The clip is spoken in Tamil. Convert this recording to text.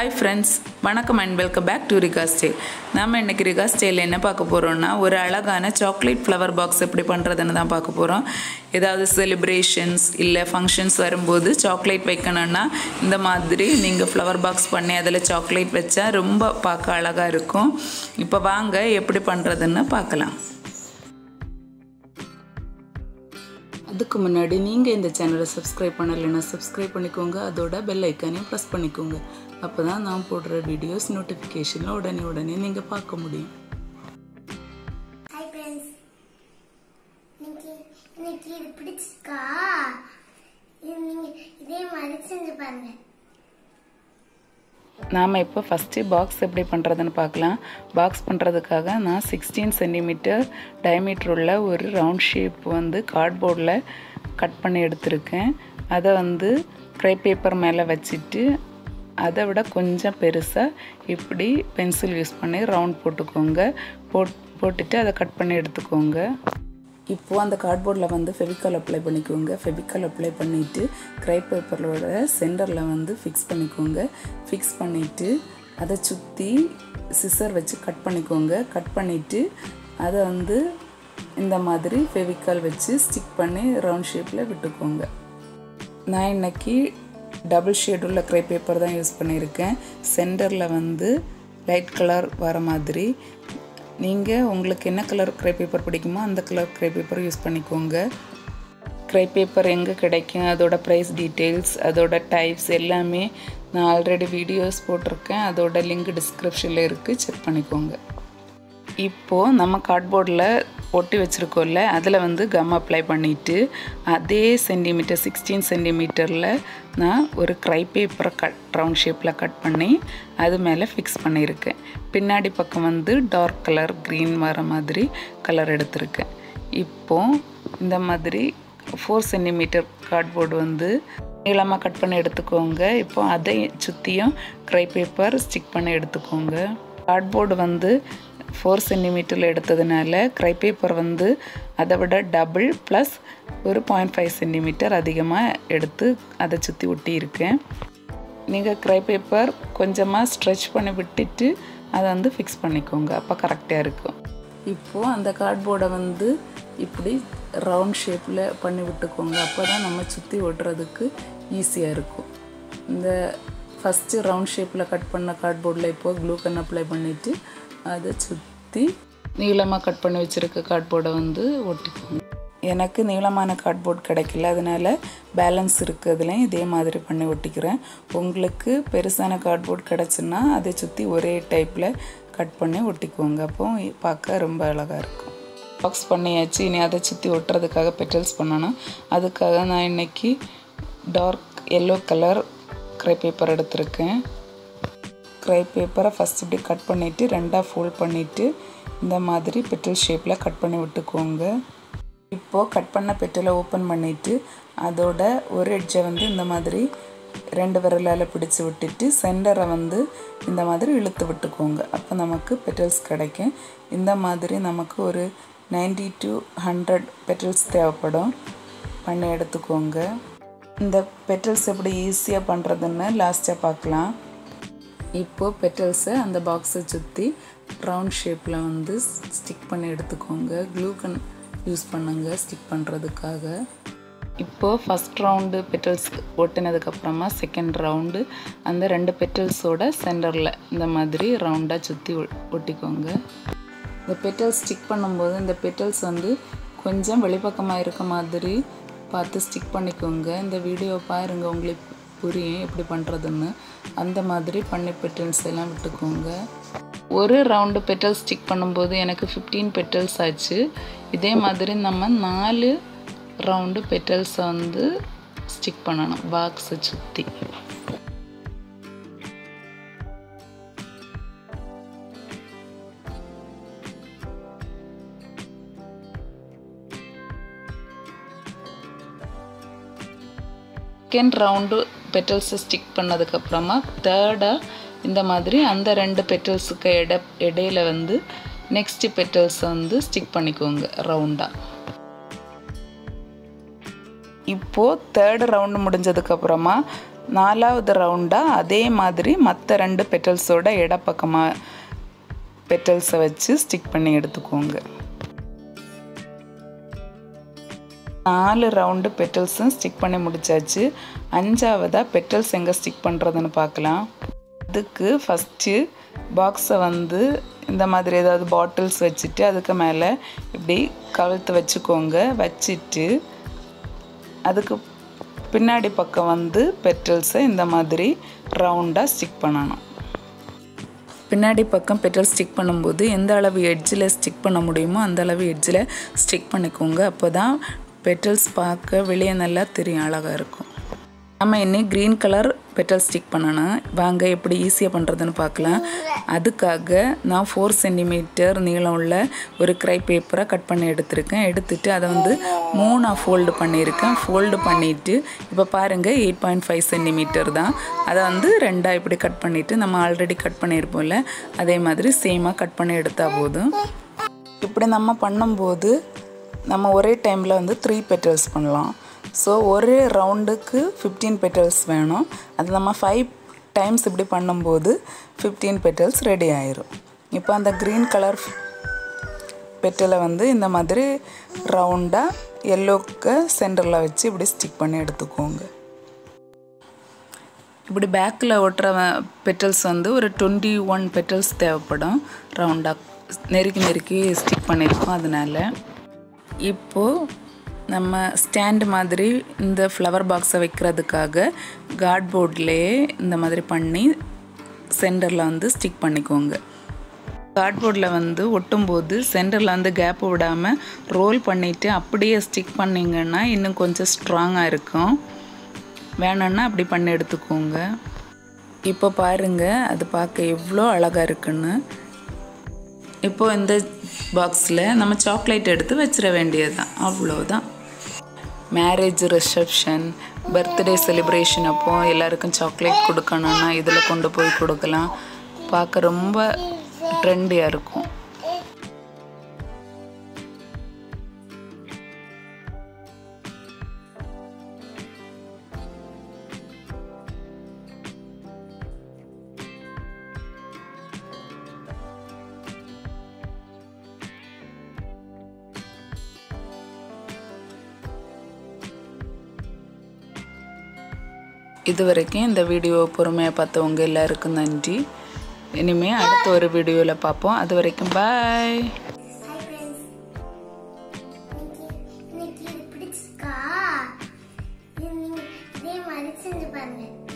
ஹாய் ஃப்ரெண்ட்ஸ் வணக்கம் and welcome back to Rika style நம்ம இன்றைக்கி ரிகா ஸ்டைலில் என்ன பார்க்க போகிறோம்னா ஒரு அழகான சாக்லேட் ஃப்ளவர் பாக்ஸ் எப்படி பண்ணுறதுன்னு தான் பார்க்க போகிறோம் ஏதாவது செலிப்ரேஷன்ஸ் இல்லை ஃபங்க்ஷன்ஸ் வரும்போது சாக்லேட் வைக்கணும்னா இந்த மாதிரி நீங்கள் ஃப்ளவர் பாக்ஸ் பண்ணி அதில் சாக்லேட் வச்சா ரொம்ப பார்க்க அழகாக இருக்கும் இப்போ வாங்க எப்படி பண்ணுறதுன்னு பார்க்கலாம் அதுக்கு முன்னாடி நீங்கள் இந்த சேனலை சப்ஸ்கிரைப் பண்ணலைன்னா சப்ஸ்கிரைப் பண்ணிக்கோங்க அதோட பெல் ஐக்கானையும் ப்ரெஸ் பண்ணிக்கோங்க அப்போ தான் நான் போடுற வீடியோஸ் நோட்டிஃபிகேஷனில் உடனே உடனே நீங்கள் பார்க்க முடியும் ஹாய் ஃப்ரெண்ட்ஸ் இன்னைக்கு இன்னைக்கு இது பிடிச்சிருக்கா இது நீங்க இதே மாதிரி செஞ்சு பாருங்க நாம் இப்போ ஃபஸ்ட்டு பாக்ஸ் எப்படி பண்ணுறதுன்னு பார்க்கலாம் பாக்ஸ் பண்ணுறதுக்காக நான் சிக்ஸ்டீன் சென்டிமீட்டர் டயமீட்டர் உள்ள ஒரு ரவுண்ட் ஷேப் வந்து கார்ட்போர்டில் கட் பண்ணி எடுத்திருக்கேன் அதை வந்து க்ரை பேப்பர் மேலே வச்சுட்டு அதை விட கொஞ்சம் பெருசாக இப்படி பென்சில் யூஸ் பண்ணி ரவுண்ட் போட்டுக்கோங்க போட் போட்டுட்டு அதை கட் பண்ணி எடுத்துக்கோங்க இப்போது அந்த கார்ட்போர்டில் வந்து ஃபெவிக்கால் அப்ளை பண்ணிக்கோங்க ஃபெவிக்கால் அப்ளை பண்ணிவிட்டு க்ரை பேப்பரோட சென்டரில் வந்து ஃபிக்ஸ் பண்ணிக்கோங்க ஃபிக்ஸ் பண்ணிவிட்டு அதை சுற்றி சிசர் வச்சு கட் பண்ணிக்கோங்க கட் பண்ணிவிட்டு அதை வந்து இந்த மாதிரி ஃபெவிக்கால் வச்சு ஸ்டிக் பண்ணி ரவுண்ட் ஷேப்பில் விட்டுக்கோங்க நான் இன்னைக்கு டபுள் ஷேட் உள்ள க்ரை பேப்பர் தான் யூஸ் பண்ணியிருக்கேன் சென்டரில் வந்து லைட் கலர் வர மாதிரி நீங்கள் உங்களுக்கு என்ன கலர் க்ரை பேப்பர் பிடிக்குமோ அந்த கலர் க்ரை பேப்பர் யூஸ் பண்ணிக்கோங்க க்ரை பேப்பர் எங்கே கிடைக்கும் அதோட ப்ரைஸ் டீட்டெயில்ஸ் அதோட டைப்ஸ் எல்லாமே நான் ஆல்ரெடி வீடியோஸ் போட்டிருக்கேன் அதோட லிங்க் டிஸ்கிரிப்ஷனில் இருக்குது செக் பண்ணிக்கோங்க இப்போது நம்ம கார்ட்போர்டில் ஒட்டி வச்சுருக்கோம்ல அதில் வந்து கம் அப்ளை பண்ணிவிட்டு அதே சென்டிமீட்டர் சிக்ஸ்டீன் சென்டிமீட்டரில் நான் ஒரு க்ரை பேப்பரை கட் ரவுண்ட் ஷேப்பில் கட் பண்ணி அது மேலே ஃபிக்ஸ் பண்ணியிருக்கேன் பின்னாடி பக்கம் வந்து டார்க் கலர் க்ரீன் வர மாதிரி கலர் எடுத்திருக்கேன் இப்போது இந்த மாதிரி ஃபோர் சென்டிமீட்டர் கார்ட்போர்டு வந்து நீளமாக கட் பண்ணி எடுத்துக்கோங்க இப்போ அதை சுற்றியும் க்ரை பேப்பர் ஸ்டிக் பண்ணி எடுத்துக்கோங்க கார்ட்போர்டு வந்து ஃபோர் சென்டிமீட்டரில் எடுத்ததுனால க்ரை பேப்பர் வந்து அதை விட டபுள் ப்ளஸ் ஒரு பாயிண்ட் ஃபைவ் சென்டிமீட்டர் அதிகமாக எடுத்து அதை சுற்றி ஒட்டியிருக்கேன் நீங்கள் க்ரை பேப்பர் கொஞ்சமாக ஸ்ட்ரெச் பண்ணி விட்டுட்டு அதை வந்து ஃபிக்ஸ் பண்ணிக்கோங்க அப்போ கரெக்டாக இருக்கும் இப்போது அந்த கார்ட்போர்டை வந்து இப்படி ரவுண்ட் ஷேப்பில் பண்ணி விட்டுக்கோங்க அப்போ தான் நம்ம சுற்றி ஒட்டுறதுக்கு ஈஸியாக இருக்கும் இந்த ஃபஸ்ட்டு ரவுண்ட் ஷேப்பில் கட் பண்ண கார்ட்போர்டில் இப்போது க்ளூ கன் அப்ளை பண்ணிவிட்டு அதை சுற்றி நீளமாக கட் பண்ணி வச்சுருக்க கார்ட்போர்டை வந்து ஒட்டிக்கோங்க எனக்கு நீளமான கார்ட்போர்ட் கிடைக்கல அதனால் பேலன்ஸ் இருக்கிறதுலையும் இதே மாதிரி பண்ணி ஒட்டிக்கிறேன் உங்களுக்கு பெருசான கார்ட்போர்ட் கிடச்சுன்னா அதை சுற்றி ஒரே டைப்பில் கட் பண்ணி ஒட்டிக்கோங்க அப்போ பார்க்க ரொம்ப அழகாக இருக்கும் பாக்ஸ் பண்ணியாச்சு இனி அதை சுற்றி ஒட்டுறதுக்காக பெட்டல்ஸ் பண்ணணும் அதுக்காக நான் இன்றைக்கி dark yellow colour crepe paper எடுத்திருக்கேன் க்ரை பேப்பரை ஃபஸ்ட் இப்படி கட் பண்ணிவிட்டு ரெண்டாக ஃபோல்ட் பண்ணிவிட்டு இந்த மாதிரி பெட்டல் ஷேப்பில் கட் பண்ணி விட்டுக்கோங்க இப்போது கட் பண்ண பெட்டலை ஓப்பன் பண்ணிவிட்டு அதோட ஒரு எட்ஜை வந்து இந்த மாதிரி ரெண்டு விரலால் பிடிச்சி விட்டுட்டு சென்டரை வந்து இந்த மாதிரி இழுத்து விட்டுக்கோங்க அப்போ நமக்கு பெட்டல்ஸ் கிடைக்கும் இந்த மாதிரி நமக்கு ஒரு நைன்டி டு ஹண்ட்ரட் பெட்டல்ஸ் தேவைப்படும் பண்ணி எடுத்துக்கோங்க இந்த பெட்டல்ஸ் எப்படி ஈஸியாக பண்ணுறதுன்னு லாஸ்ட்டாக பார்க்கலாம் இப்போது பெட்டல்ஸை அந்த பாக்ஸை சுற்றி ரவுண்ட் ஷேப்பில் வந்து ஸ்டிக் பண்ணி எடுத்துக்கோங்க க்ளூகன் யூஸ் பண்ணுங்க ஸ்டிக் பண்ணுறதுக்காக இப்போது ஃபஸ்ட் ரவுண்டு பெட்டல்ஸ் ஒட்டினதுக்கப்புறமா செகண்ட் ரவுண்டு அந்த ரெண்டு பெட்டல்ஸோட சென்டரில் இந்த மாதிரி ரவுண்டாக சுற்றி ஒட்டிக்கோங்க இந்த பெட்டல்ஸ் ஸ்டிக் பண்ணும்போது இந்த பெட்டல்ஸ் வந்து கொஞ்சம் வெளிப்பக்கமாக இருக்க மாதிரி பார்த்து ஸ்டிக் பண்ணிக்கோங்க இந்த வீடியோ பாருங்கள் உங்களுக்கு புரியும் எப்படி பண்ணுறதுன்னு அந்த மாதிரி பண்ணி பெட்டல்ஸ் எல்லாம் விட்டுக்கோங்க ஒரு ரவுண்டு பெட்டல் ஸ்டிக் பண்ணும்போது எனக்கு ஃபிஃப்டீன் பெட்டல்ஸ் ஆச்சு இதே மாதிரி நம்ம நாலு ரவுண்டு பெட்டல்ஸை வந்து ஸ்டிக் பண்ணணும் பாக்ஸை சுற்றி செகண்ட் ரவுண்டு பெட்டல்ஸை ஸ்டிக் பண்ணதுக்கப்புறமா தேர்டாக இந்த மாதிரி அந்த ரெண்டு பெட்டல்ஸுக்கு இட இடையில வந்து நெக்ஸ்ட் பெட்டல்ஸை வந்து ஸ்டிக் பண்ணிக்கோங்க ரவுண்டாக இப்போது தேர்டு ரவுண்டு முடிஞ்சதுக்கப்புறமா நாலாவது ரவுண்டாக அதே மாதிரி மற்ற ரெண்டு பெட்டல்ஸோட இடப்பக்கமாக பெட்டல்ஸை வச்சு ஸ்டிக் பண்ணி எடுத்துக்கோங்க நாலு ரவுண்டு பெட்டல்ஸும் ஸ்டிக் பண்ணி முடிச்சாச்சு அஞ்சாவதாக பெட்டல்ஸ் எங்கே ஸ்டிக் பண்ணுறதுன்னு பார்க்கலாம் அதுக்கு ஃபஸ்ட்டு பாக்ஸை வந்து இந்த மாதிரி ஏதாவது பாட்டில்ஸ் வச்சுட்டு அதுக்கு மேலே இப்படி கழுத்து வச்சுக்கோங்க வச்சுட்டு அதுக்கு பின்னாடி பக்கம் வந்து பெட்டல்ஸை இந்த மாதிரி ரவுண்டாக ஸ்டிக் பண்ணணும் பின்னாடி பக்கம் பெட்டல் ஸ்டிக் பண்ணும்போது எந்த அளவு எட்ஜில் ஸ்டிக் பண்ண முடியுமோ அந்த அளவு எட்ஜில் ஸ்டிக் பண்ணிக்கோங்க அப்போ தான் பெட்டல்ஸ் பார்க்க வெளியே நல்லா தெரியும் அழகாக இருக்கும் நம்ம இன்னும் க்ரீன் கலர் பெட்டல் ஸ்டிக் பண்ணணும் வாங்க எப்படி ஈஸியாக பண்ணுறதுன்னு பார்க்கலாம் அதுக்காக நான் ஃபோர் சென்டிமீட்டர் நீளம் உள்ள ஒரு க்ரை பேப்பரை கட் பண்ணி எடுத்திருக்கேன் எடுத்துட்டு அதை வந்து மூணாக ஃபோல்டு பண்ணியிருக்கேன் ஃபோல்டு பண்ணிவிட்டு இப்போ பாருங்கள் எயிட் பாயிண்ட் ஃபைவ் சென்டிமீட்டர் தான் அதை வந்து ரெண்டாக இப்படி கட் பண்ணிவிட்டு நம்ம ஆல்ரெடி கட் பண்ணியிருப்போம்ல அதே மாதிரி சேமாக கட் பண்ணி எடுத்தால் போதும் இப்படி நம்ம பண்ணும்போது நம்ம ஒரே டைமில் வந்து த்ரீ பெட்டல்ஸ் பண்ணலாம் ஸோ ஒரே ரவுண்டுக்கு ஃபிஃப்டீன் பெட்டல்ஸ் வேணும் அது நம்ம ஃபைவ் டைம்ஸ் இப்படி பண்ணும்போது ஃபிஃப்டீன் பெட்டல்ஸ் ரெடி ஆயிரும் இப்போ அந்த க்ரீன் கலர் பெட்டலை வந்து இந்த மாதிரி ரவுண்டாக எல்லோக்கு சென்டரில் வச்சு இப்படி ஸ்டிக் பண்ணி எடுத்துக்கோங்க இப்படி பேக்கில் ஒட்டுற பெட்டல்ஸ் வந்து ஒரு டுவெண்ட்டி ஒன் பெட்டல்ஸ் தேவைப்படும் ரவுண்டாக நெருக்கி நெருக்கி ஸ்டிக் பண்ணியிருக்கோம் அதனால் இப்போது நம்ம ஸ்டாண்டு மாதிரி இந்த ஃப்ளவர் பாக்ஸை வைக்கிறதுக்காக கார்ட்போர்ட்லேயே இந்த மாதிரி பண்ணி சென்டரில் வந்து ஸ்டிக் பண்ணிக்கோங்க கார்ட்போர்டில் வந்து ஒட்டும்போது சென்டரில் வந்து கேப் விடாமல் ரோல் பண்ணிவிட்டு அப்படியே ஸ்டிக் பண்ணிங்கன்னா இன்னும் கொஞ்சம் ஸ்ட்ராங்காக இருக்கும் வேணும்னா அப்படி பண்ணி எடுத்துக்கோங்க இப்போ பாருங்கள் அது பார்க்க எவ்வளோ அழகாக இருக்குன்னு இப்போ இந்த பாக்ஸில் நம்ம சாக்லேட் எடுத்து வச்சிட வேண்டியது தான் அவ்வளோதான் மேரேஜ் ரிசப்ஷன் பர்த்டே செலிப்ரேஷன் அப்போ எல்லாருக்கும் சாக்லேட் கொடுக்கணும்னா இதில் கொண்டு போய் கொடுக்கலாம் பார்க்க ரொம்ப ட்ரெண்டியாக இருக்கும் இது வரைக்கும் இந்த வீடியோவை பொறுமையாக பார்த்தவங்க எல்லாருக்கும் நன்றி இனிமேல் அடுத்த ஒரு வீடியோவில் பார்ப்போம் அது வரைக்கும் பாய் ஹாய் ஃப்ரெண்ட்ஸ் இன்னைக்கு இன்னைக்கு இது பிடிச்சிருக்கா இது நீங்க இதே மாதிரி செஞ்சு பாருங்க